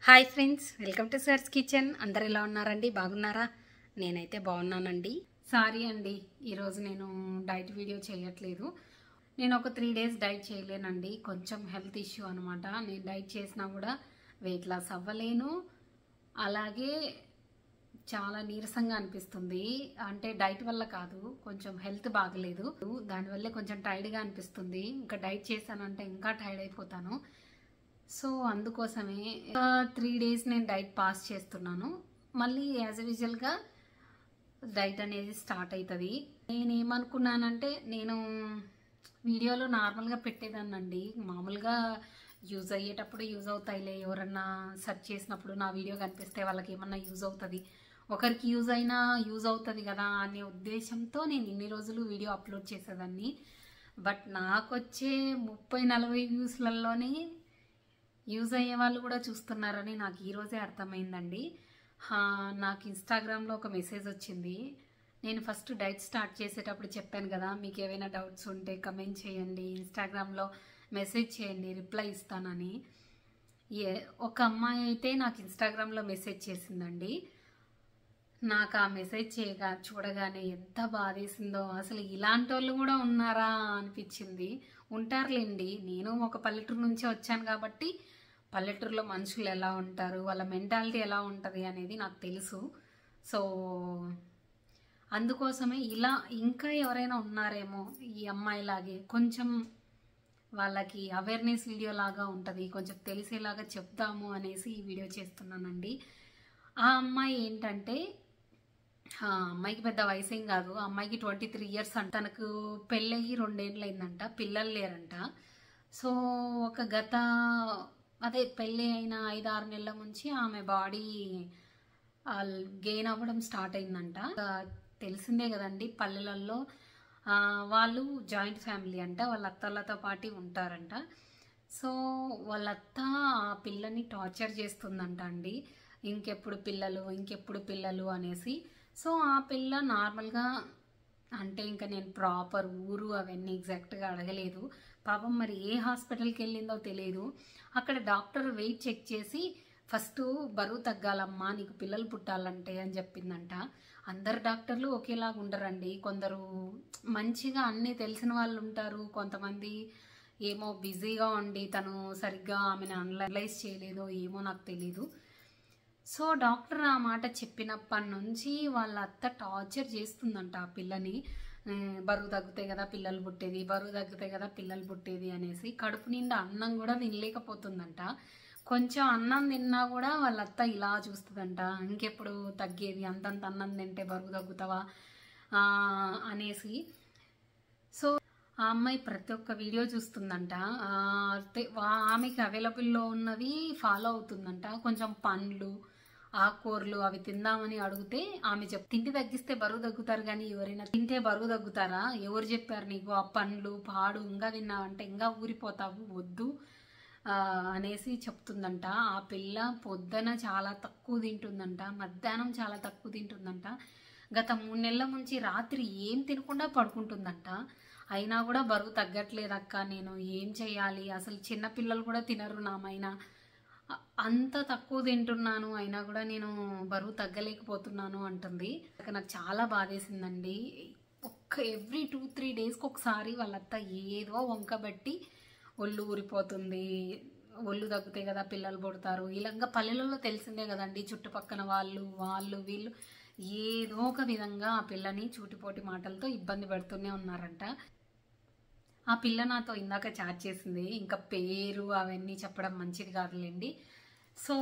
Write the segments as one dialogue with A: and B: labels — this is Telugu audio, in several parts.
A: హాయ్ ఫ్రెండ్స్ వెల్కమ్ టు సర్స్ కిచెన్ అందరు ఎలా ఉన్నారండి బాగున్నారా నేనైతే బాగున్నానండి సారీ అండి ఈరోజు నేను డైట్ వీడియో చేయట్లేదు నేను ఒక త్రీ డేస్ డైట్ చేయలేనండి కొంచెం హెల్త్ ఇష్యూ అనమాట నేను డైట్ చేసినా కూడా వెయిట్ లాస్ అవ్వలేను అలాగే చాలా నీరసంగా అనిపిస్తుంది అంటే డైట్ వల్ల కాదు కొంచెం హెల్త్ బాగలేదు దానివల్లే కొంచెం టైర్డ్గా అనిపిస్తుంది ఇంకా డైట్ చేశానంటే ఇంకా టైర్డ్ అయిపోతాను సో అందుకోసమే త్రీ డేస్ నేను డైట్ పాస్ చేస్తున్నాను మళ్ళీ యాజ్ యూజువల్గా డైట్ అనేది స్టార్ట్ అవుతుంది నేను ఏమనుకున్నానంటే నేను వీడియోలో నార్మల్గా పెట్టేదాన్నండి మామూలుగా యూజ్ అయ్యేటప్పుడు యూజ్ అవుతాయిలే ఎవరన్నా సెర్చ్ చేసినప్పుడు నా వీడియో కనిపిస్తే వాళ్ళకి ఏమన్నా యూజ్ అవుతుంది ఒకరికి యూజ్ అయినా యూజ్ అవుతుంది కదా అనే ఉద్దేశంతో నేను ఇన్ని రోజులు వీడియో అప్లోడ్ చేసేదాన్ని బట్ నాకు వచ్చే ముప్పై నలభై వ్యూస్లలోనే యూజ్ అయ్యే వాళ్ళు కూడా చూస్తున్నారని నాకు ఈరోజే అర్థమైందండి హా, నాకు ఇన్స్టాగ్రామ్లో ఒక మెసేజ్ వచ్చింది నేను ఫస్ట్ డైట్ స్టార్ట్ చేసేటప్పుడు చెప్పాను కదా మీకు ఏవైనా డౌట్స్ ఉంటే కమెంట్ చేయండి ఇన్స్టాగ్రామ్లో మెసేజ్ చేయండి రిప్లై ఇస్తానని ఏ ఒక అమ్మాయి అయితే నాకు ఇన్స్టాగ్రామ్లో మెసేజ్ చేసిందండి నాకు ఆ మెసేజ్ చేయగా చూడగానే ఎంత బాధేసిందో అసలు ఇలాంటి వాళ్ళు కూడా ఉన్నారా అనిపించింది ఉంటారులేండి నేను ఒక పల్లెటూరు నుంచి వచ్చాను కాబట్టి పల్లెటూరులో మనుషులు ఎలా ఉంటారు వాళ్ళ మెంటాలిటీ ఎలా ఉంటుంది అనేది నాకు తెలుసు సో అందుకోసమే ఇలా ఇంకా ఎవరైనా ఉన్నారేమో ఈ అమ్మాయిలాగే కొంచెం వాళ్ళకి అవేర్నెస్ వీడియో లాగా ఉంటుంది కొంచెం తెలిసేలాగా చెప్దాము అనేసి ఈ వీడియో చేస్తున్నానండి ఆ అమ్మాయి ఏంటంటే ఆ అమ్మాయికి పెద్ద వయసు ఏం కాదు ఆ అమ్మాయికి ట్వంటీ త్రీ ఇయర్స్ అంట తనకు పెళ్ళయి రెండేళ్ళు అయిందంట పిల్లలు లేరంట సో ఒక గత అదే పెళ్ళి అయిన ఐదు ఆరు నెలల నుంచి ఆమె బాడీ గెయిన్ అవ్వడం స్టార్ట్ అయిందంట ఇంకా తెలిసిందే కదండి పల్లెలలో ఆ, వాళ్ళు జాయింట్ ఫ్యామిలీ అంట వాళ్ళ అత్తలతో పాటు ఉంటారంట సో వాళ్ళ అత్త ఆ పిల్లని టార్చర్ చేస్తుందంట అండి ఇంకెప్పుడు పిల్లలు ఇంకెప్పుడు పిల్లలు అనేసి సో ఆ పిల్ల నార్మల్గా అంటే ఇంకా నేను ప్రాపర్ ఊరు అవన్నీ ఎగ్జాక్ట్గా అడగలేదు పాపం మరి ఏ హాస్పిటల్కి వెళ్ళిందో తెలియదు అక్కడ డాక్టర్ వెయిట్ చెక్ చేసి ఫస్ట్ బరువు తగ్గాలమ్మా నీకు పిల్లలు పుట్టాలంటే అని చెప్పిందంట అందరు డాక్టర్లు ఒకేలాగా ఉండరండి కొందరు మంచిగా అన్నీ తెలిసిన వాళ్ళు ఉంటారు కొంతమంది ఏమో బిజీగా ఉండి తను సరిగ్గా ఆమెను అనలైజ్ చేయలేదో ఏమో నాకు తెలీదు సో డాక్టర్ ఆ మాట చెప్పినప్పటి నుంచి వాళ్ళ అత్త టార్చర్ చేస్తుందంట ఆ పిల్లని ఉమ్, బరువు తగ్గుతాయి కదా పిల్లలు పుట్టేది బరువు తగ్గుతాయి కదా పిల్లలు పుట్టేది అనేసి కడుపు నిండా అన్నం కూడా తినలేకపోతుందంట కొంచెం అన్నం తిన్నా కూడా వాళ్ళ అత్త ఇలా చూస్తుందంట ఇంకెప్పుడు తగ్గేది అంతంత అన్నం తింటే బరువు తగ్గుతావా ఆ, అనేసి సో ఆ అమ్మాయి ప్రతి ఒక్క వీడియో చూస్తుందంట ఆ, te- వా- ఆమెకి అవైలబుల్లో ఉన్నవి ఫాలో అవుతుందంట కొంచెం పండ్లు ఆకుకూరలు అవి తిందామని అడిగితే ఆమె చెప్ తిండి తగ్గిస్తే బరువు తగ్గుతారు కానీ ఎవరైనా తింటే బరువు తగ్గుతారా ఎవరు చెప్పారు నీకు ఆ పండ్లు పాడు ఇంకా తిన్నావంటే ఇంకా ఊరిపోతావు వద్దు ఆ, అనేసి చెప్తుందంట ఆ పిల్ల పొద్దున చాలా తక్కువ తింటుందంట మధ్యాహ్నం చాలా తక్కువ తింటుందంట గత మూడు నెలల నుంచి రాత్రి ఏం తినకుండా పడుకుంటుందంట అయినా కూడా బరువు తగ్గట్లేదక్క నేను ఏం చేయాలి అసలు చిన్న పిల్లలు కూడా తినరు నామైనా అ- అంత తక్కువ తింటున్నాను అయినా కూడా నేను బరువు తగ్గలేకపోతున్నాను అంటుంది ఇక నాకు చాలా బాధేసిందండి ఒక్క ఎవ్రీ టూ త్రీ డేస్కి ఒకసారి వాళ్ళత్త ఏదో వంకబెట్టి ఒళ్ళు ఊరిపోతుంది ఒళ్ళు తగ్గుతాయి కదా పిల్లలు పుడతారు ఇలాగా పల్లెలలో తెలిసిందే కదండి చుట్టుపక్కన వాళ్ళు వాళ్ళు వీళ్ళు ఏదో ఒక విధంగా ఆ పిల్లని చూటిపోటి మాటలతో ఇబ్బంది పెడుతూనే ఉన్నారంట ఆ పిల్ల నాతో ఇందాక చాట్ చేసింది ఇంకా పేరు అవన్నీ చెప్పడం మంచిది కాదులేండి సో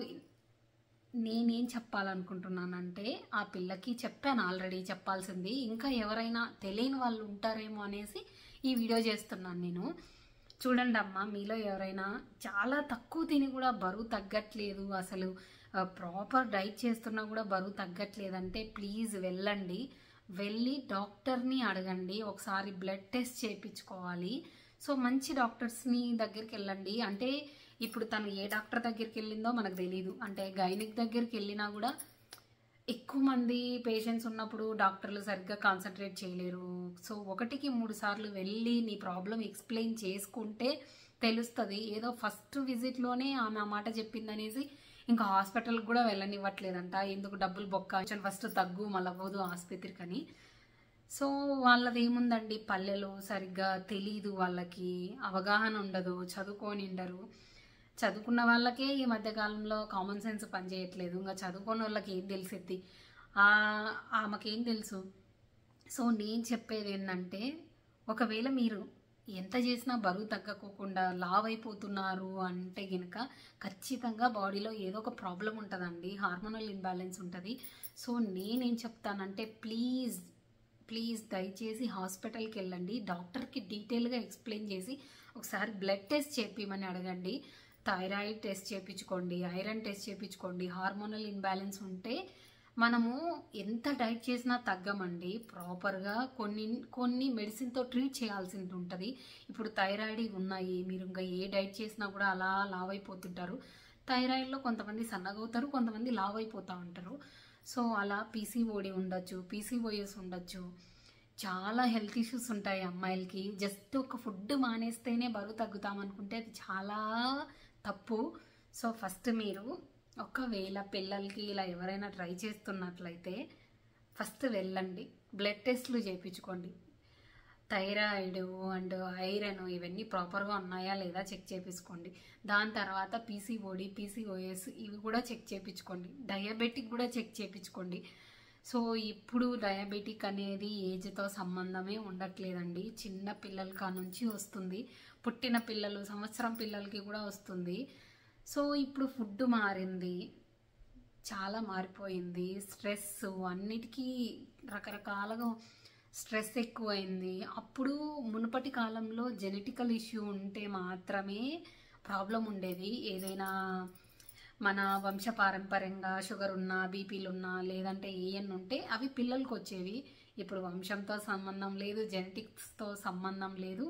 A: నేనేం చెప్పాలనుకుంటున్నానంటే ఆ పిల్లకి చెప్పాను ఆల్రెడీ చెప్పాల్సింది ఇంకా ఎవరైనా తెలియని వాళ్ళు ఉంటారేమో అనేసి ఈ వీడియో చేస్తున్నాను నేను చూడండి అమ్మా మీలో ఎవరైనా చాలా తక్కువ తిని కూడా బరువు తగ్గట్లేదు అసలు ప్రాపర్ డైట్ చేస్తున్నా కూడా బరువు తగ్గట్లేదంటే ప్లీజ్ వెళ్ళండి వెళ్ళి డాక్టర్ని అడగండి ఒకసారి బ్లడ్ టెస్ట్ చేయించుకోవాలి సో మంచి డాక్టర్స్ని దగ్గరికి వెళ్ళండి అంటే ఇప్పుడు తను ఏ డాక్టర్ దగ్గరికి వెళ్ళిందో మనకు తెలియదు అంటే గైనిక్ దగ్గరికి వెళ్ళినా కూడా ఎక్కువ మంది పేషెంట్స్ ఉన్నప్పుడు డాక్టర్లు సరిగ్గా కాన్సన్ట్రేట్ చేయలేరు సో ఒకటికి మూడు సార్లు వెళ్ళి నీ ప్రాబ్లం ఎక్స్ప్లెయిన్ చేసుకుంటే తెలుస్తుంది ఏదో ఫస్ట్ విజిట్లోనే ఆమె ఆ మాట చెప్పిందనేసి ఇంకా హాస్పిటల్కి కూడా వెళ్ళనివ్వట్లేదంట ఎందుకు డబ్బులు బొక్క ఫస్ట్ తగ్గు మళ్ళీ పోదు ఆసుపత్రికి అని సో వాళ్ళది ఏముందండి పల్లెలు సరిగ్గా తెలీదు వాళ్ళకి అవగాహన ఉండదు చదువుకొని ఉండరు చదువుకున్న వాళ్ళకే ఈ మధ్యకాలంలో కామన్ సెన్స్ పనిచేయట్లేదు ఇంకా చదువుకోని వాళ్ళకి ఏం తెలిసిద్ది ఆ- ఆమెకేం తెలుసు సో నేను చెప్పేది ఏంటంటే ఒకవేళ మీరు ఎంత చేసినా బరువు తగ్గకోకుండా లావ్ అయిపోతున్నారు అంటే గనుక ఖచ్చితంగా బాడీలో ఏదో ఒక ప్రాబ్లం ఉంటుందండి హార్మోనల్ ఇన్బ్యాలెన్స్ ఉంటుంది సో నేనేం చెప్తానంటే ప్లీజ్ ప్లీజ్ దయచేసి హాస్పిటల్కి వెళ్ళండి డాక్టర్కి డీటెయిల్గా ఎక్స్ప్లెయిన్ చేసి ఒకసారి బ్లడ్ టెస్ట్ చేపిమని అడగండి థైరాయిడ్ టెస్ట్ చేయించుకోండి ఐరన్ టెస్ట్ చేయించుకోండి హార్మోనల్ ఇన్బ్యాలెన్స్ ఉంటే మనము ఎంత డైట్ చేసినా తగ్గమండి ప్రాపర్గా కొన్ని కొన్ని మెడిసిన్తో ట్రీట్ చేయాల్సి ఉంటుంది ఇప్పుడు థైరాయిడ్ ఇవి ఉన్నాయి మీరు ఇంకా ఏ డైట్ చేసినా కూడా అలా లావ్ అయిపోతుంటారు థైరాయిడ్లో కొంతమంది సన్నగా అవుతారు కొంతమంది లావ్ అయిపోతూ ఉంటారు సో అలా పీసీఓడి ఉండొచ్చు పీసీఓఎస్ ఉండొచ్చు చాలా హెల్త్ ఇష్యూస్ ఉంటాయి అమ్మాయిలకి జస్ట్ ఒక ఫుడ్ మానేస్తేనే బరువు తగ్గుతాం అనుకుంటే అది చాలా తప్పు సో ఫస్ట్ మీరు ఒకవేళ పిల్లలకి ఇలా ఎవరైనా ట్రై చేస్తున్నట్లయితే ఫస్ట్ వెళ్ళండి బ్లడ్ టెస్ట్లు చేయించుకోండి థైరాయిడ్ అండ్ ఐరన్ ఇవన్నీ ప్రాపర్గా ఉన్నాయా లేదా చెక్ చేయించుకోండి దాని తర్వాత పీసీఓడి పీసీఓఎస్ ఇవి కూడా చెక్ చేయించుకోండి డయాబెటిక్ కూడా చెక్ చేయించుకోండి సో ఇప్పుడు డయాబెటిక్ అనేది ఏజ్తో సంబంధమే ఉండట్లేదండి చిన్న పిల్లల కా నుంచి వస్తుంది పుట్టిన పిల్లలు సంవత్సరం పిల్లలకి కూడా వస్తుంది సో ఇప్పుడు ఫుడ్ మారింది చాలా మారిపోయింది స్ట్రెస్ అన్నిటికీ రకరకాలుగా స్ట్రెస్ ఎక్కువైంది అప్పుడు మునుపటి కాలంలో జెనెటికల్ ఇష్యూ ఉంటే మాత్రమే ప్రాబ్లం ఉండేది ఏదైనా మన వంశపారంపర్యంగా షుగర్ ఉన్నా బీపీలు ఉన్నా లేదంటే ఏఎన్ ఉంటే అవి పిల్లలకు వచ్చేవి ఇప్పుడు వంశంతో సంబంధం లేదు జెనెటిక్స్తో సంబంధం లేదు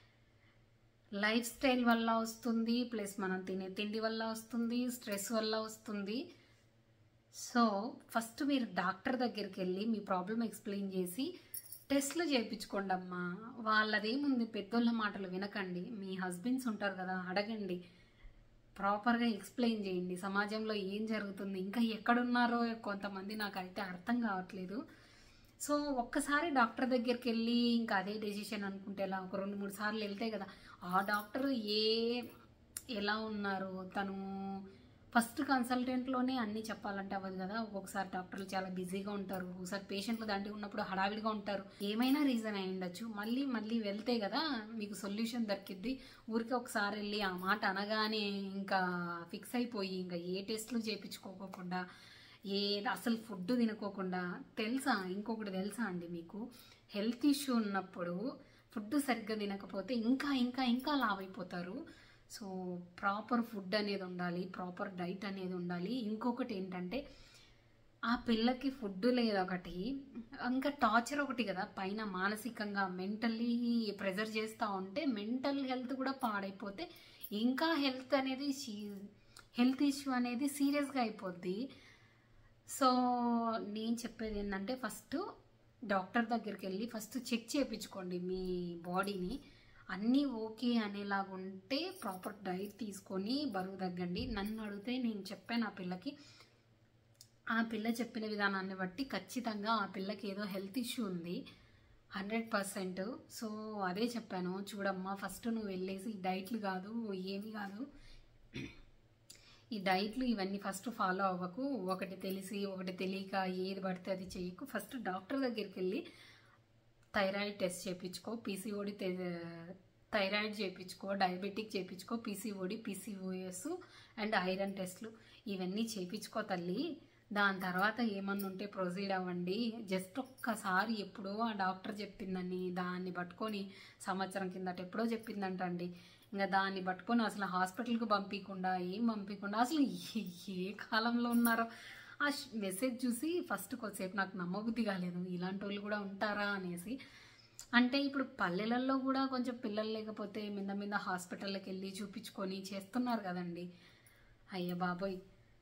A: లైఫ్ స్టైల్ వల్ల వస్తుంది ప్లస్ మనం తినే తిండి వల్ల వస్తుంది స్ట్రెస్ వల్ల వస్తుంది సో ఫస్ట్ మీరు డాక్టర్ దగ్గరికి వెళ్ళి మీ ప్రాబ్లం ఎక్స్ప్లెయిన్ చేసి టెస్ట్లు చేయించుకోండి అమ్మా వాళ్ళదేముంది పెద్దోళ్ళ మాటలు వినకండి మీ హస్బెండ్స్ ఉంటారు కదా అడగండి ప్రాపర్గా ఎక్స్ప్లెయిన్ చేయండి సమాజంలో ఏం జరుగుతుంది ఇంకా ఎక్కడున్నారో కొంతమంది నాకు అయితే అర్థం కావట్లేదు సో ఒక్కసారి డాక్టర్ దగ్గరికి వెళ్ళి ఇంకా అదే డెసిషన్ అనుకుంటే ఎలా ఒక రెండు మూడు సార్లు వెళ్తే కదా ఆ డాక్టర్ ఏ ఎలా ఉన్నారు తను ఫస్ట్ కన్సల్టెంట్లోనే అన్నీ చెప్పాలంటే అవ్వదు కదా ఒక్కొక్కసారి డాక్టర్లు చాలా బిజీగా ఉంటారు ఒకసారి పేషెంట్లు దండి ఉన్నప్పుడు హడావిడిగా ఉంటారు ఏమైనా రీజన్ అయి ఉండొచ్చు మళ్ళీ మళ్ళీ వెళ్తే కదా మీకు సొల్యూషన్ దొరికిద్ది ఊరికే ఒకసారి వెళ్ళి ఆ మాట అనగానే ఇంకా ఫిక్స్ అయిపోయి ఇంకా ఏ టెస్ట్లు చేయించుకోకుండా ఏ అసలు ఫుడ్ తినుకోకుండా తెలుసా ఇంకొకటి తెలుసా అండి మీకు హెల్త్ ఇష్యూ ఉన్నప్పుడు ఫుడ్ సరిగ్గా తినకపోతే ఇంకా ఇంకా ఇంకా లావ్ అయిపోతారు సో ప్రాపర్ ఫుడ్ అనేది ఉండాలి ప్రాపర్ డైట్ అనేది ఉండాలి ఇంకొకటి ఏంటంటే ఆ పిల్లకి ఫుడ్ లేదు ఒకటి ఇంకా టార్చర్ ఒకటి కదా పైన మానసికంగా మెంటల్లీ ప్రెజర్ చేస్తూ ఉంటే మెంటల్ హెల్త్ కూడా పాడైపోతే ఇంకా హెల్త్ అనేది హెల్త్ ఇష్యూ అనేది సీరియస్గా అయిపోద్ది సో నేను చెప్పేది ఏంటంటే ఫస్ట్ డాక్టర్ దగ్గరికి వెళ్ళి ఫస్ట్ చెక్ చేయించుకోండి మీ బాడీని అన్నీ ఓకే అనేలాగా ఉంటే ప్రాపర్ డైట్ తీసుకొని బరువు తగ్గండి నన్ను అడిగితే నేను చెప్పాను ఆ పిల్లకి ఆ పిల్ల చెప్పిన విధానాన్ని బట్టి ఖచ్చితంగా ఆ పిల్లకి ఏదో హెల్త్ ఇష్యూ ఉంది హండ్రెడ్ పర్సెంట్ సో అదే చెప్పాను చూడమ్మా ఫస్ట్ నువ్వు వెళ్ళేసి డైట్లు కాదు ఏమి కాదు ఈ డైట్లు ఇవన్నీ ఫస్ట్ ఫాలో అవ్వకు ఒకటి తెలిసి ఒకటి తెలియక ఏది పడితే అది చేయకు ఫస్ట్ డాక్టర్ దగ్గరికి వెళ్ళి థైరాయిడ్ టెస్ట్ చేయించుకో పీసీఓడి థైరాయిడ్ చేయించుకో డయాబెటిక్ చేయించుకో పీసీఓడి పీసీఓఎస్ అండ్ ఐరన్ టెస్ట్లు ఇవన్నీ చేయించుకో తల్లి దాని తర్వాత ఏమన్నా ఉంటే ప్రొసీడ్ అవ్వండి జస్ట్ ఒక్కసారి ఎప్పుడో ఆ డాక్టర్ చెప్పిందని దాన్ని పట్టుకొని సంవత్సరం కిందట ఎప్పుడో చెప్పిందంటండి ఇంకా దాన్ని పట్టుకొని అసలు హాస్పిటల్కి పంపించకుండా ఏం పంపించకుండా అసలు ఏ- ఏ కాలంలో ఉన్నారో ఆ మెసేజ్ చూసి ఫస్ట్ కొద్దిసేపు నాకు నమ్మబుద్ధి కాలేదు ఇలాంటి వాళ్ళు కూడా ఉంటారా అనేసి అంటే ఇప్పుడు పల్లెలలో కూడా కొంచెం పిల్లలు లేకపోతే మింద మీద హాస్పిటల్కి వెళ్ళి చూపించుకొని చేస్తున్నారు కదండి అయ్య బాబోయ్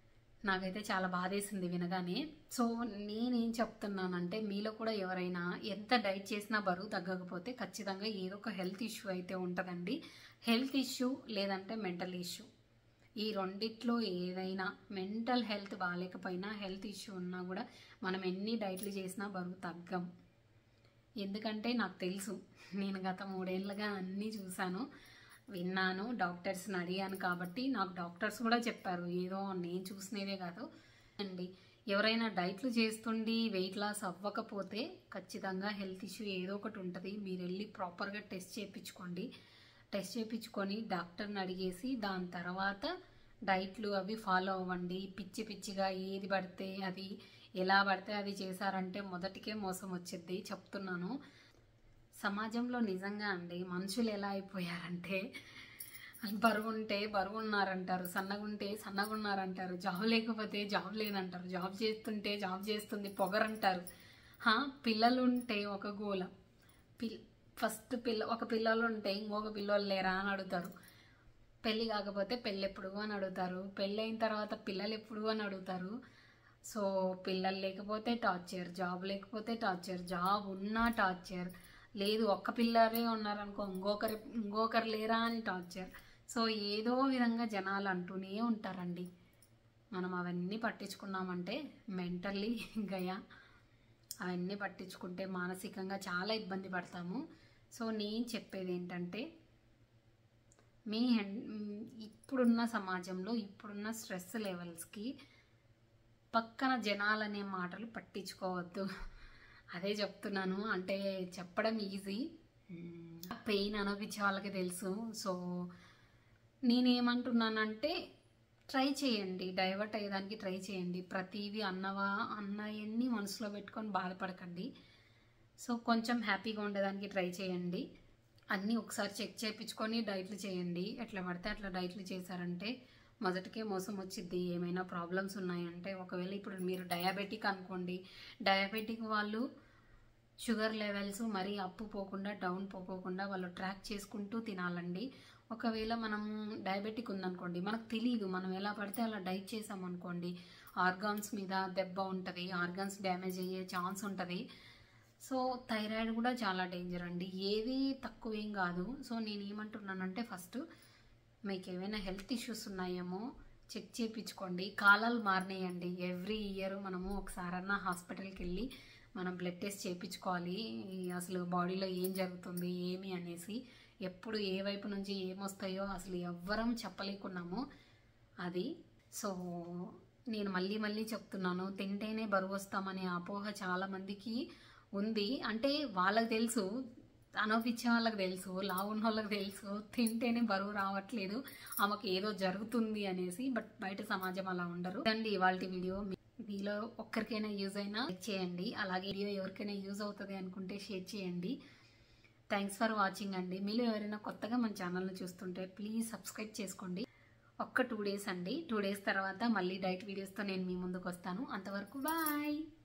A: నాకైతే చాలా బాధేసింది వినగానే సో నేనేం చెప్తున్నానంటే మీలో కూడా ఎవరైనా ఎంత డైట్ చేసినా బరువు తగ్గకపోతే ఖచ్చితంగా ఏదో ఒక హెల్త్ ఇష్యూ అయితే ఉంటుందండి హెల్త్ ఇష్యూ లేదంటే మెంటల్ ఇష్యూ ఈ రెండిట్లో ఏదైనా మెంటల్ హెల్త్ బాగాలేకపోయినా హెల్త్ ఇష్యూ ఉన్నా కూడా మనం ఎన్ని డైట్లు చేసినా బరువు తగ్గం ఎందుకంటే నాకు తెలుసు నేను గత మూడేళ్ళుగా అన్నీ చూశాను విన్నాను డాక్టర్స్ని అడిగాను కాబట్టి నాకు డాక్టర్స్ కూడా చెప్పారు ఏదో నేను చూసినవే కాదు అండి ఎవరైనా డైట్లు చేస్తుండి వెయిట్ లాస్ అవ్వకపోతే ఖచ్చితంగా హెల్త్ ఇష్యూ ఏదో ఒకటి ఉంటుంది మీరు వెళ్ళి ప్రాపర్గా టెస్ట్ చేయించుకోండి టెస్ట్ చేయించుకొని డాక్టర్ని అడిగేసి దాని తర్వాత డైట్లు అవి ఫాలో అవ్వండి పిచ్చి పిచ్చిగా ఏది పడితే అది ఎలా పడితే అది చేశారంటే మొదటికే మోసం వచ్చింది చెప్తున్నాను సమాజంలో నిజంగా అండి మనుషులు ఎలా అయిపోయారంటే బరువు ఉంటే బరువు ఉన్నారంటారు సన్నగా ఉంటే సన్నగా ఉన్నారంటారు జాబ్ లేకపోతే జాబ్ లేదంటారు జాబ్ చేస్తుంటే జాబ్ చేస్తుంది పొగరంటారు హా, పిల్లలు ఉంటే ఒక గోల పిల్ ఫస్ట్ పిల్ల ఒక పిల్లలు ఉంటే ఇంకొక పిల్లలు లేరా అని అడుగుతారు పెళ్ళి కాకపోతే పెళ్ళి ఎప్పుడు అని అడుగుతారు పెళ్ళి అయిన తర్వాత పిల్లలు ఎప్పుడు అని అడుగుతారు సో పిల్లలు లేకపోతే టార్చర్ జాబ్ లేకపోతే టార్చర్ జాబ్ ఉన్నా టార్చర్ లేదు ఒక్క పిల్లరే ఉన్నారనుకో ఇంకొకరు ఇంకొకరు లేరా అని టార్చర్ సో ఏదో విధంగా జనాలు అంటూనే ఉంటారండి మనం అవన్నీ పట్టించుకున్నామంటే మెంటల్లీ గయా అవన్నీ పట్టించుకుంటే మానసికంగా చాలా ఇబ్బంది పడతాము సో నేను చెప్పేది ఏంటంటే మీ హెన్- మ్, ఇప్పుడున్న సమాజంలో ఇప్పుడున్న స్ట్రెస్ లెవెల్స్కి పక్కన జనాలనే మాటలు పట్టించుకోవద్దు అదే చెప్తున్నాను అంటే చెప్పడం ఈజీ పెయిన్ అనిపించే వాళ్ళకి తెలుసు సో నేనేమంటున్నానంటే ట్రై చేయండి డైవర్ట్ అయ్యేదానికి ట్రై చేయండి ప్రతిదీ అన్నవా అన్నయన్ని మనసులో పెట్టుకొని బాధపడకండి సో కొంచెం హ్యాపీగా ఉండడానికి ట్రై చేయండి అన్నీ ఒకసారి చెక్ చేయించుకొని డైట్లు చేయండి ఎట్లా పడితే అట్లా డైట్లు చేశారంటే మొదటికే మోసం వచ్చిద్ది ఏమైనా ప్రాబ్లమ్స్ ఉన్నాయంటే ఒకవేళ ఇప్పుడు మీరు డయాబెటిక్ అనుకోండి డయాబెటిక్ వాళ్ళు షుగర్ లెవెల్స్ మరీ అప్పు పోకుండా డౌన్ పోకోకుండా వాళ్ళు ట్రాక్ చేసుకుంటూ తినాలండి ఒకవేళ మనం డయాబెటిక్ ఉందనుకోండి మనకు తెలియదు మనం ఎలా పడితే అలా డైట్ చేసామనుకోండి ఆర్గాన్స్ మీద దెబ్బ ఉంటుంది ఆర్గాన్స్ డ్యామేజ్ అయ్యే ఛాన్స్ ఉంటుంది సో థైరాయిడ్ కూడా చాలా డేంజర్ అండి ఏది తక్కువేం కాదు సో నేను ఏమంటున్నానంటే ఫస్ట్ మీకు ఏమైనా హెల్త్ ఇష్యూస్ ఉన్నాయేమో చెక్ చేయించుకోండి కాలాలు మారినాయండి ఎవ్రీ ఇయర్ మనము ఒకసారన్నా హాస్పిటల్కి వెళ్ళి మనం బ్లడ్ టెస్ట్ చేయించుకోవాలి ఈ అసలు బాడీలో ఏం జరుగుతుంది ఏమి అనేసి ఎప్పుడు ఏ వైపు నుంచి ఏమొస్తాయో అసలు ఎవ్వరం చెప్పలేకున్నాము అది సో నేను మళ్ళీ మళ్ళీ చెప్తున్నాను తింటేనే బరువు వస్తామనే అపోహ చాలా మందికి ఉంది అంటే వాళ్ళకి తెలుసు అనోపిచ్చే వాళ్ళకి తెలుసు లావు ఉన్న వాళ్ళకి తెలుసు తింటేనే బరువు రావట్లేదు ఆమెకు ఏదో జరుగుతుంది అనేసి బట్ బయట సమాజం అలా ఉండరు అండి ఇవాళ వీడియో మీ- మీలో ఒక్కరికైనా యూజ్ అయినా లైక్ చేయండి అలాగే వీడియో ఎవరికైనా యూజ్ అవుతుంది అనుకుంటే షేర్ చేయండి థ్యాంక్స్ ఫర్ వాచింగ్ అండి మీరు ఎవరైనా కొత్తగా మన ఛానల్ని చూస్తుంటే ప్లీజ్ సబ్స్క్రైబ్ చేసుకోండి ఒక్క టూ డేస్ అండి టూ డేస్ తర్వాత మళ్ళీ డైట్ వీడియోస్తో నేను మీ ముందుకు వస్తాను అంతవరకు బాయ్